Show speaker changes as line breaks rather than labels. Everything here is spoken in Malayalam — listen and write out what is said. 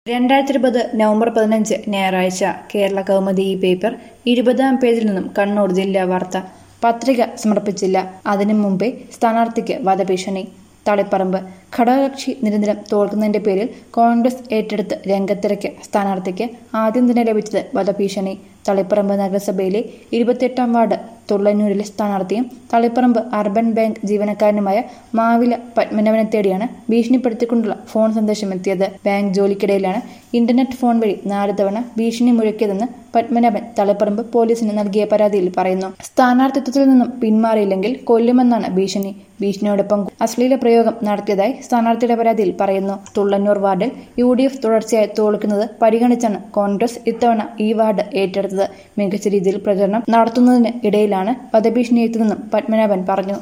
രണ്ടായിരത്തി ഇരുപത് നവംബർ പതിനഞ്ച് ഞായറാഴ്ച കേരള കൗമുദി ഈ പേപ്പർ ഇരുപതാം പേജിൽ നിന്നും കണ്ണൂർ ജില്ലാ വാർത്ത പത്രിക സമർപ്പിച്ചില്ല അതിനു മുമ്പേ സ്ഥാനാർത്ഥിക്ക് വധഭീഷണി തളിപ്പറമ്പ് ഘടകകക്ഷി നിരന്തരം തോൽക്കുന്നതിന്റെ പേരിൽ കോൺഗ്രസ് ഏറ്റെടുത്ത് രംഗത്തിറക്കിയ സ്ഥാനാർത്ഥിക്ക് ആദ്യം തന്നെ ലഭിച്ചത് വധഭീഷണി തളിപ്പറമ്പ് നഗരസഭയിലെ ഇരുപത്തിയെട്ടാം വാർഡ് തുള്ളന്നൂരിലെ സ്ഥാനാർത്ഥിയും തളിപ്പറമ്പ് അർബൻ ബാങ്ക് ജീവനക്കാരനുമായ മാവില പത്മനാഭനെ തേടിയാണ് ഭീഷണിപ്പെടുത്തിക്കൊണ്ടുള്ള ഫോൺ സന്ദേശം എത്തിയത് ബാങ്ക് ജോലിക്കിടയിലാണ് ഇന്റർനെറ്റ് ഫോൺ വഴി നാല് തവണ ഭീഷണി മുഴക്കിയതെന്ന് പത്മനാഭൻ തളിപ്പറമ്പ് പോലീസിന് നൽകിയ പരാതിയിൽ പറയുന്നു സ്ഥാനാർത്ഥിത്വത്തിൽ നിന്നും പിന്മാറിയില്ലെങ്കിൽ കൊല്ലുമെന്നാണ് ഭീഷണി ഭീഷണിയോടൊപ്പം അശ്ലീല പ്രയോഗം നടത്തിയതായി സ്ഥാനാർത്ഥിയുടെ പരാതിയിൽ പറയുന്നു തുള്ളന്നൂർ വാർഡിൽ യു ഡി എഫ് തുടർച്ചയായി തോൽക്കുന്നത് പരിഗണിച്ചാണ് കോൺഗ്രസ് ഇത്തവണ ഈ വാർഡ് ഏറ്റെടുത്തത് മികച്ച രീതിയിൽ പ്രചരണം നടത്തുന്നതിന് ഇടയിലാണ് വധഭീഷണി എത്തിയതെന്നും പത്മനാഭൻ പറഞ്ഞു